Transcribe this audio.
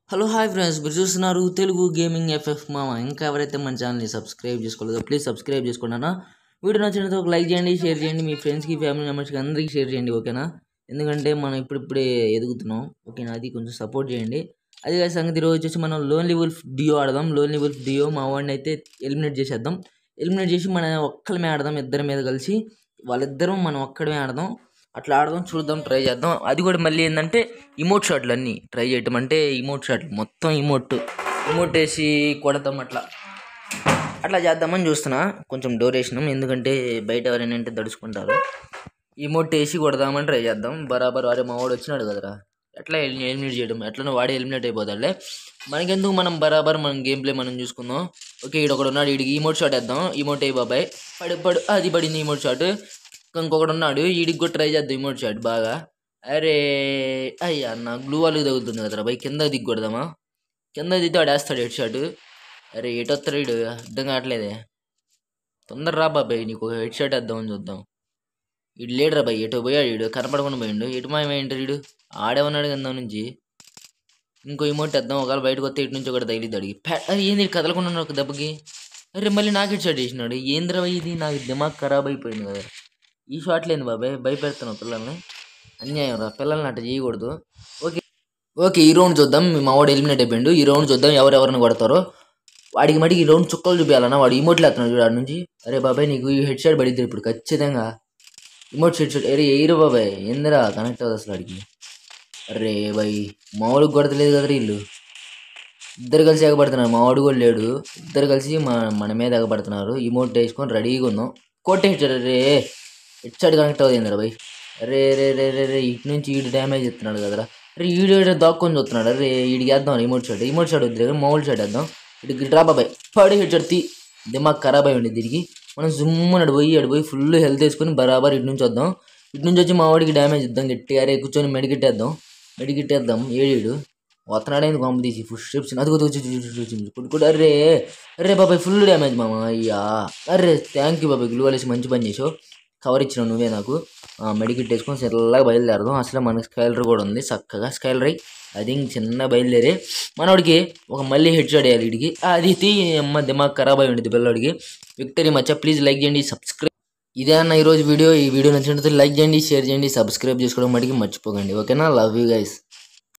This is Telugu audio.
హలో హాయ్ ఫ్రెండ్స్ మీరు చూస్తున్నారు తెలుగు గేమింగ్ ఎఫ్ఎఫ్ మామ ఇంకా ఎవరైతే మన ఛానల్ని సబ్స్క్రైబ్ చేసుకోలేదో ప్లీజ్ సబ్స్క్రైబ్ చేసుకున్నానా వీడియో నచ్చినట్టు ఒక లైక్ చేయండి షేర్ చేయండి మీ ఫ్రెండ్స్కి ఫ్యామిలీ మెంబర్స్కి అందరికీ షేర్ చేయండి ఓకేనా ఎందుకంటే మనం ఇప్పుడిప్పుడే ఎదుగుతున్నాం ఓకేనా అది కొంచెం సపోర్ట్ చేయండి అది కాదు సంగతి ఈరోజు వచ్చేసి మనం లోన్లీ వుల్ఫ్ డియో ఆడదాం లోన్లీ వుల్ఫ్ డియో మా వాడిని అయితే ఎలిమినేట్ చేసేద్దాం ఎలిమినేట్ చేసి మన ఒక్కలమే ఆడదాం ఇద్దరి మీద కలిసి వాళ్ళిద్దరం మనం ఒక్కడమే ఆడదాం అట్లా ఆడదాం చూద్దాం ట్రై చేద్దాం అది కూడా మళ్ళీ ఏంటంటే ఇమోట్ షాట్లు అన్నీ ట్రై చేయటం అంటే ఇమోట్ షాట్లు మొత్తం ఇమోట్ ఇమోట్ వేసి కొడతాం అట్లా అట్లా చేద్దామని చూస్తున్నా కొంచెం డోరేషన్ ఎందుకంటే బయట ఎవరైనా అంటే దడుచుకుంటారు ఇమోట్ వేసి కొడదామని ట్రై చేద్దాం బరాబర్ వాడే మా వాడు వచ్చినాడు కదరా ఎట్లా ఎలిమినేట్ చేయడం ఎట్లనో వాడే ఎలిమినేట్ అయిపోతాడులే మనకెందుకు మనం బరాబర్ మనం గేమ్ ప్లే మనం చూసుకుందాం ఓకే ఈడు ఒకడు ఉన్నాడు ఈడికి ఇమోట్ షాట్ వేద్దాం ఇమోట్ అయ్యి బాబాయ్ పడు పడు అది పడింది ఇమోట్ షాట్ ఇంకొకడు ఉన్నాడు ఈడికి కూడా ట్రై చేద్దాం ఇమోట్ షాట్ బాగా అరే అయ్యా అన్న గ్లూ వాళ్ళకి తగులుతుంది కదరా బై కింద దిగ్గొడదామా కింద దిద్ది వాడు వేస్తాడు హెడ్ షాట్ అరే ఎటు వస్తాడు వీడు అర్థం కావట్లేదే తొందర రా బాబాయ్ నీకు హెడ్ షాట్ వేద్దామని చూద్దాం ఇడు లేడురా బాయ్ ఎటు పోయాడు వీడు కనపడకుండా పోయిండు ఎటు మాయమైంటారు వీడు ఆడే ఉన్నాడు కింద నుంచి ఇంకో ఇమోట్ వేద్దాం ఒకవేళ బయటకు వస్తే ఇటు నుంచి ఒకటి తగిలిద్ది అడిగి అది ఏంది ఈడు కదలకుండా ఉన్నాడు ఒక దెబ్బకి అరే మళ్ళీ నాకు హెడ్ షాట్ వేసినాడు ఏంద్రా బాయ్ ఇది నాకు దిమాగ్ ఖరాబ్ అయిపోయింది కదా ఈ షాట్ లేదు బాబాయ్ భయపెడుతున్నావు పిల్లల్ని అన్యాయం రా పిల్లల్ని అట్లా చేయకూడదు ఓకే ఓకే ఈ రౌండ్ చూద్దాం మా వాడు ఎలిమినేట్ అయిపోయిండు ఈ రౌండ్ చూద్దాం ఎవరెవరిని కొడతారో వాడికి మటుకు ఈ రౌండ్ చుక్కలు చూపించాలన్నా వాడు ఇమోట్లు వేస్తున్నాడు చూడు ఆడ నుంచి అరే బాబాయ్ నీకు ఈ హెడ్ షాట్ పడిద్ది ఇప్పుడు ఖచ్చితంగా ఇమోట్ హెడ్ షాట్ అరే ఎయిరు బాబాయ్ ఏందిరా కనెక్ట్ అవ్వదు అసలు వాడికి అరే బాయ్ మావాడికి కొడతలేదు కదా వీళ్ళు ఇద్దరు కలిసి ఎగబడుతున్నారు మావాడు కూడా లేడు ఇద్దరు కలిసి మన మన మీద ఎగబడుతున్నారు ఇమోట్ వేసుకొని రెడీగా ఉందాం కొట్టే హెడ్ షాట్ రే హెడ్ షాట్ కనెక్ట్ అవుతుంది బాయ్ రే రే రే రే రే ఇటు నుంచి ఈడు డ్యామేజ్ ఇస్తున్నాడు కదరా రే ఈడు ఈడు దాక్కొని చూస్తున్నాడు రే ఈడికి వేద్దాం ఇమోట్ షాట్ ఇమోట్ షాట్ వద్దు మామూలు షాట్ వేద్దాం ఇటు డ్రా బాబాయ్ పడి హెడ్ షాట్ తీ దిమాగ్ ఖరాబ్ అయి ఉండి తిరిగి మనం జుమ్మున అటు పోయి అటు పోయి ఫుల్ హెల్త్ వేసుకొని బరాబర్ ఇటు నుంచి వద్దాం ఇటు నుంచి వచ్చి మా వాడికి డ్యామేజ్ ఇద్దాం గట్టిగా రే కూర్చొని మెడికిట్ వేద్దాం మెడికిట్ వేద్దాం ఏడీడు వస్తున్నాడైంది కాంపు తీసి ఫుల్ స్టెప్స్ అది కొట్టుకుంటు అరే అరే బాబాయ్ ఫుల్ డ్యామేజ్ మామ అయ్యా అరే థ్యాంక్ యూ బాబాయ్ గ్లూ వేసి మంచి పని చేసావు కవర్ ఇచ్చినావు నువ్వే నాకు మెడికిట్ వేసుకొని సెల్లగా బయలుదేరదాం అసలు మనకి స్కైలర్ కూడా ఉంది చక్కగా స్కైలర్ అయ్యి అది ఇంక చిన్న బయలుదేరి మనోడికి ఒక మళ్ళీ హెడ్ షాట్ వేయాలి వీడికి అది తీ అమ్మ దిమాగ్ ఖరాబ్ అయి ఉండేది పిల్లడికి విక్టరీ మచ్చ ప్లీజ్ లైక్ చేయండి సబ్స్క్రైబ్ ఇదే అన్న ఈరోజు వీడియో ఈ వీడియో నచ్చినట్లయితే లైక్ చేయండి షేర్ చేయండి సబ్స్క్రైబ్ చేసుకోవడం మటుకి మర్చిపోకండి ఓకేనా లవ్ యూ గైస్